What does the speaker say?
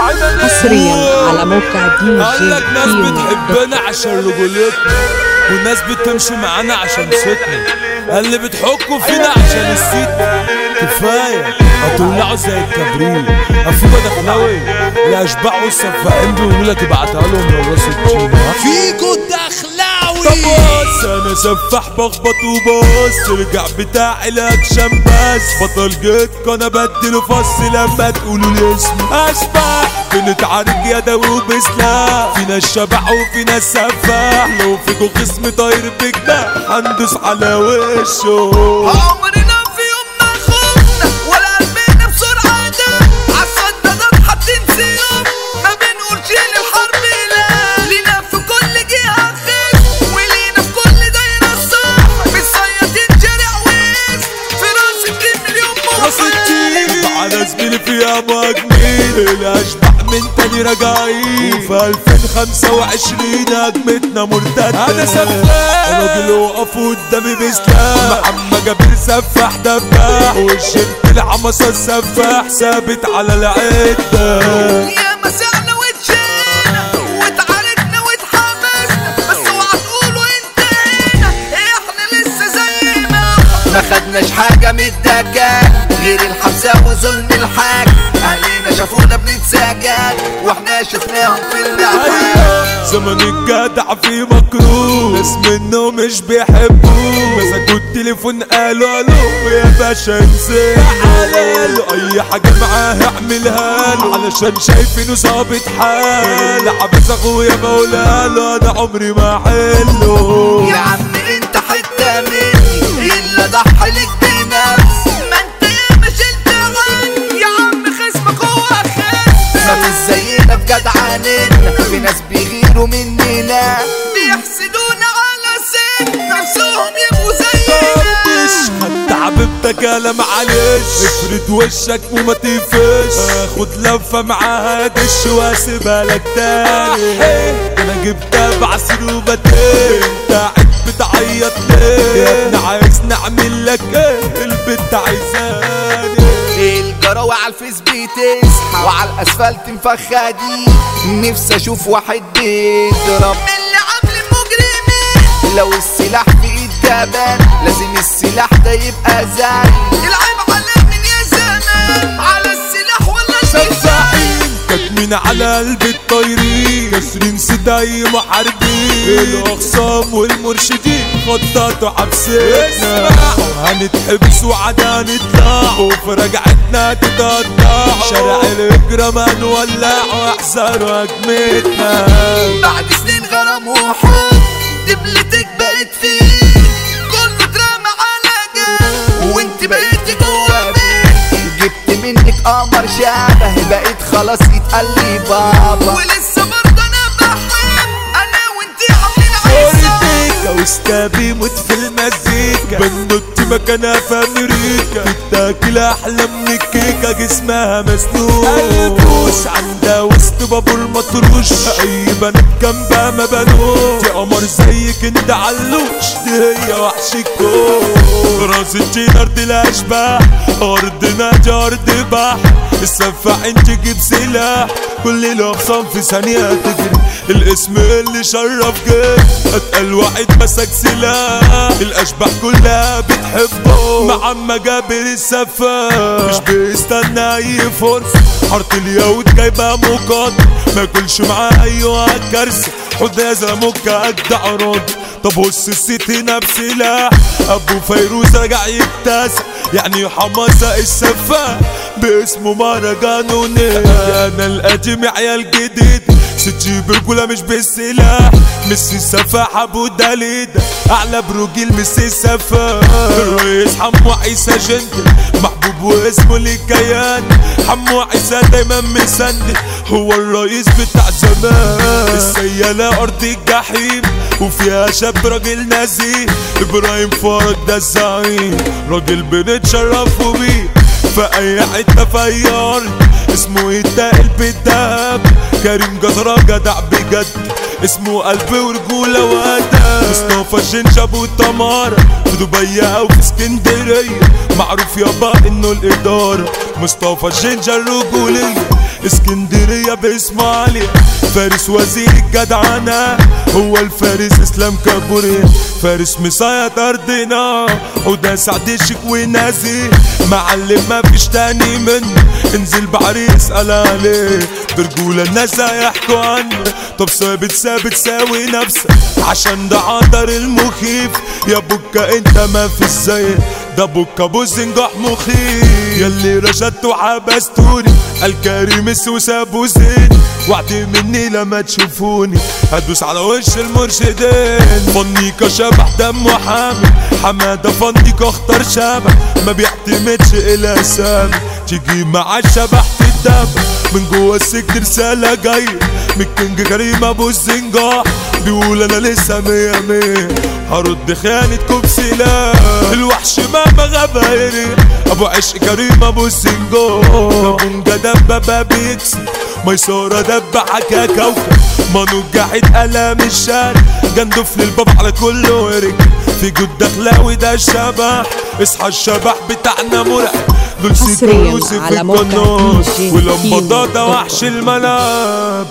حصريا على موقع دي قال لك ناس جي بتحبنا عشان رجولتنا وناس بتمشي معانا عشان ستنا قال اللي بتحكوا فينا عشان الست كفاية هتولعوا زي الكبريت أفوبة دخلاوي الأشباح والسفاحين بيقولوا لك ابعتها لهم من راس الجيم فيكو دخلاوي طب بص انا سفاح بخبط وبص رجع بتاعي الاكشن بس بطل جيت انا بديله فص لما تقولوا لي اسمي اشباح بنتعارك يدوي وبسلاح في ناس شبح وفي ناس سفاح لو فيكوا خصم طاير بجناح هندوس على وشه عمرنا في يوم ما خفنا ولا قلبنا بسرعة ده عالصد ده حاطين سيوف ما بنقولش للحرب لا لينا في كل جهة خير ولينا في كل دايرة الصح بنصيادين شارع ويس في راس الجيم مليون راس مخير الجيم على زميلي فيها مجنين الاشباح من تاني راجعين وفي 2025 هجمتنا مرتدة انا سفاح راجل وقف قدامي بسلاح محمد جابر سفاح دباح والشمت العمصة السفاح ثابت على العدة يا مسعنا واتشينا واتعاركنا واتحمسنا بس اوعى تقولوا انتهينا احنا لسه زي ما ما خدناش حاجة من الدجال غير الحبسة وظلم الحاج اهلنا شافونا بنتسجل واحنا شفناهم في اللعبة ايوه زمن الجدع في مكروه ناس منه مش بيحبوه مسكوا التليفون قالوا الو يا باشا انسى حلال اي حاجه معاه اعملها له علشان شايفينه ظابط حال عبس اخويا بقولها له انا عمري ما حله يا عم انت حتة مني الا ضحى لك بنفس ما انت يا ما شلت عني يا عم خصمك هو خس ما فيش زينا في جدعاننا في ناس بيغيروا مننا بيحسدونا على سن نفسهم يبقوا طرطش زينا خدت حبيبتك انا معلش افرد وشك وما تقفش اخد لفه معاها دش واسيبها لك تاني انا جبتها بعصير وبتين انت قاعد بتعيط ليه يا ابني عايز نعمل لك ايه البت عايزاني الجراوي على الفيس بتصحى وعلى الاسفلت مفخدين نفسي اشوف واحد بيضرب من اللي عامل المجرمين لو السلاح في ايد جبان لازم السلاح ده يبقى زي العيب على من يا زمان على السلاح ولا سفاحين كاتمين على قلب الطايرين كاسرين سداي محاربين الاخصام والمرشدين خططوا حبسنا هنتحبس وعدا نطلع وفي رجعتنا تتقطع شارع الهجرة ما نولع واحذروا هجمتنا بعد سنين غرام وحب دبلتك بقت فيه كله دراما على جنب وانت بقيت جوا بيت جبت منك قمر شبه بقيت خلاص يتقال لي بابا ولسه برضه انا بحب انا وانت عاملين عزة فورتيكا وستابي موت في المزيكا بنوت مكانها في امريكا بتاكل احلى من الكيكه جسمها مسنون قلبوش عندها وسط بابور مطروش اي بنات جنبها ما بنوش دي قمر زيك انت علوش دي هي وحش الكون راس الجينر دي الاشباح ارضنا دي ارض بحر السفاحين تجيب سلاح كل الاقسام في ثانيه تجري الاسم اللي شرف جيت اتقل واحد مسك سلاح الاشباح كلها بتحبه مع جابر السفاح مش بيستنى اي فرصه حاره اليهود جايبه مقدم ما ياكلش معاه ايوه كارثه خد يا زلموك اجدع رد طب بص الست هنا بسلاح ابو فيروز رجع يبتسم يعني حماسة السفاح باسمه مهرجان ونيل انا القديم عيال جديد ستجيب رجولة مش بالسلاح ميسي السفاح ابو دليد اعلى بروجيل ميسي السفاح الرئيس حمو عيسى جندل محبوب واسمه الكيان حمو عيسى دايما مسند هو الرئيس بتاع زمان السيالة ارض الجحيم وفيها شاب راجل نزيه ابراهيم فرج ده الزعيم راجل بنتشرف بيه في اي حته في اي ارض اسمه يتقل بالدهب كريم جزرة جدع بجد اسمه قلب ورجولة وأدب مصطفى الشنشب والتمارة في دبي أو في اسكندرية معروف يابا إنه الإدارة مصطفى الشنشة الرجولية اسكندرية باسمه علي فارس وزير الجدعنة هو الفارس اسلام كابوري فارس مصايد ارضنا وده سعد الشكوي نازي معلم ما فيش تاني منه انزل بحري اسأل عليه برجولة الناس هيحكوا عنه طب ثابت ثابت ساوي نفسك عشان ده عطر المخيف يا بوكا انت ما في زيك ده بوكا ابو زنجح مخيف ياللي رشدت وحبستوني الكريم السوس ابو زين وعد مني لما تشوفوني هدوس على وش المرشدين فنيكا شبح دم وحامل حمادة فنيكا اختار شبح ما بيعتمدش الى سامي تيجي مع الشبح تتدبح من جوه السجن رسالة جاية من الكينج كريم ابو الزنجاح بيقول انا لسه مية مية هرد خيانتكم بسلاح الوحش مهما غاب هيري ابو عشق كريم ابو الزنجاح ابو دبابة بيكسي ميسورة دب حكا كوكب ما نجحت ألام الشارع جندف للباب على كل ورك في جود دخلاوي ده الشبح اصحى الشبح بتاعنا مرعب دول حصرياً سيكروسي في على موقع القناص DJ ولمبضة ده كيمو وحش الملعب